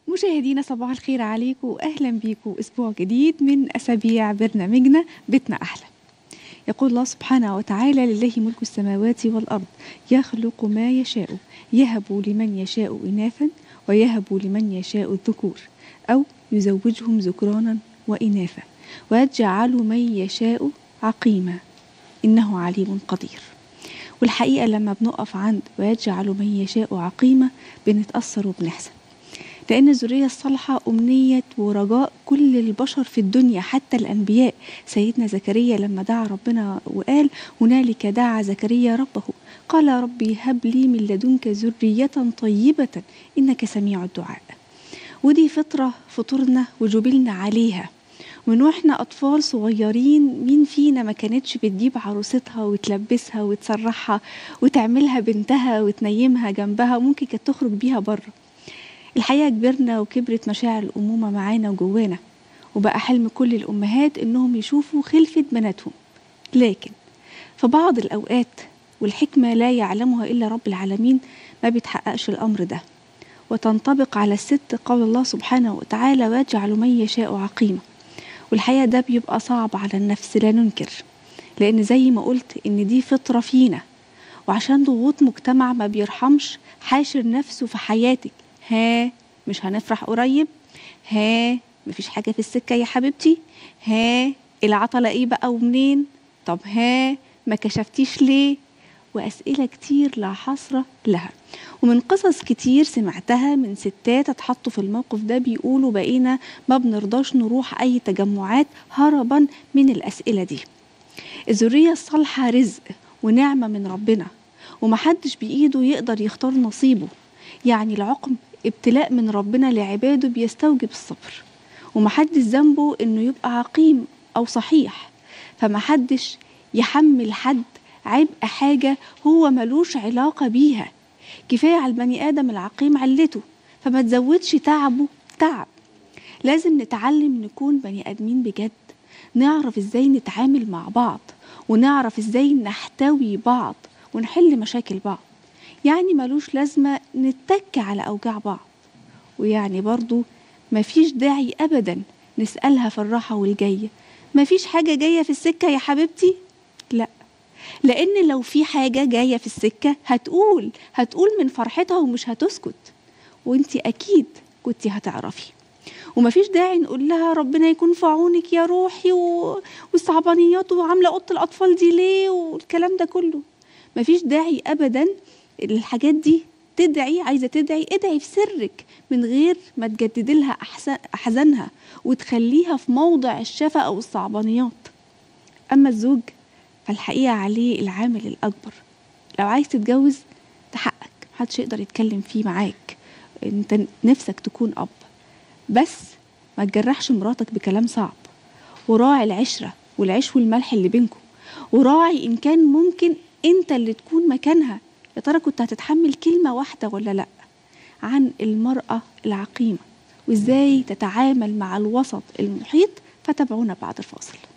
مشاهدينا صباح الخير عليكم واهلا بيكم اسبوع جديد من اسابيع برنامجنا بيتنا احلى يقول الله سبحانه وتعالى لله ملك السماوات والارض يخلق ما يشاء يهب لمن يشاء اناثا ويهب لمن يشاء الذكور او يزوجهم ذكرانا واناثا ويجعل من يشاء عقيما انه عليم قدير والحقيقه لما بنقف عند ويجعل من يشاء عقيما بنتاثر وبنحزن لأن الذرية الصالحة أمنية ورجاء كل البشر في الدنيا حتى الأنبياء سيدنا زكريا لما دعا ربنا وقال هنالك دعا زكريا ربه قال ربي هب لي من لدنك ذرية طيبة إنك سميع الدعاء ودي فطرة فطرنا وجبلنا عليها من واحنا اطفال صغيرين مين فينا ما كانتش بتجيب عروستها وتلبسها وتسرحها وتعملها بنتها وتنيمها جنبها وممكن كانت تخرج بيها بره الحقيقة كبرنا وكبرت مشاعر الأمومة معانا وجوانا وبقى حلم كل الأمهات إنهم يشوفوا خلفة بناتهم لكن في بعض الأوقات والحكمة لا يعلمها إلا رب العالمين ما بيتحققش الأمر ده وتنطبق على الست قول الله سبحانه وتعالى ويجعل من يشاء عقيمة والحقيقة ده بيبقى صعب على النفس لا ننكر لأن زي ما قلت إن دي فطرة فينا وعشان ضغوط مجتمع ما بيرحمش حاشر نفسه في حياتك ها مش هنفرح قريب ها مفيش حاجة في السكة يا حبيبتي ها العطلة ايه بقى ومنين طب ها ما كشفتيش ليه وأسئلة كتير لا حصر لها ومن قصص كتير سمعتها من ستات اتحطوا في الموقف ده بيقولوا بقينا ما بنرضاش نروح أي تجمعات هربا من الأسئلة دي الذرية الصالحة رزق ونعمة من ربنا ومحدش بإيده يقدر يختار نصيبه يعني العقم ابتلاء من ربنا لعباده بيستوجب الصبر ومحدش ذنبه انه يبقى عقيم او صحيح فمحدش يحمل حد عبء حاجة هو ملوش علاقة بيها كفاية على البني آدم العقيم علته فما تزودش تعبه تعب لازم نتعلم نكون بني آدمين بجد نعرف ازاي نتعامل مع بعض ونعرف ازاي نحتوي بعض ونحل مشاكل بعض يعني ملوش لازمة نتك على أوجاع بعض ويعني برضو مفيش داعي أبدا نسألها في الراحة والجاية مفيش حاجة جاية في السكة يا حبيبتي لا لأن لو في حاجة جاية في السكة هتقول هتقول من فرحتها ومش هتسكت وانت أكيد كنتي هتعرفي ومفيش داعي نقول لها ربنا يكون في عونك يا روحي و... والصعبانيات وعامله اوضه الاطفال دي ليه والكلام ده كله مفيش داعي ابدا الحاجات دي تدعي عايزه تدعي ادعي في سرك من غير ما تجدد لها احزانها وتخليها في موضع الشفا او الصعبانيات اما الزوج فالحقيقه عليه العامل الاكبر لو عايز تتجوز ده حقك محدش يقدر يتكلم فيه معاك انت نفسك تكون اب بس ما تجرحش مراتك بكلام صعب وراعي العشره والعيش والملح اللي بينكم وراعي ان كان ممكن انت اللي تكون مكانها يا ترى كنت هتتحمل كلمة واحدة ولا لأ عن المرأة العقيمة وإزاي تتعامل مع الوسط المحيط فتابعونا بعد الفاصل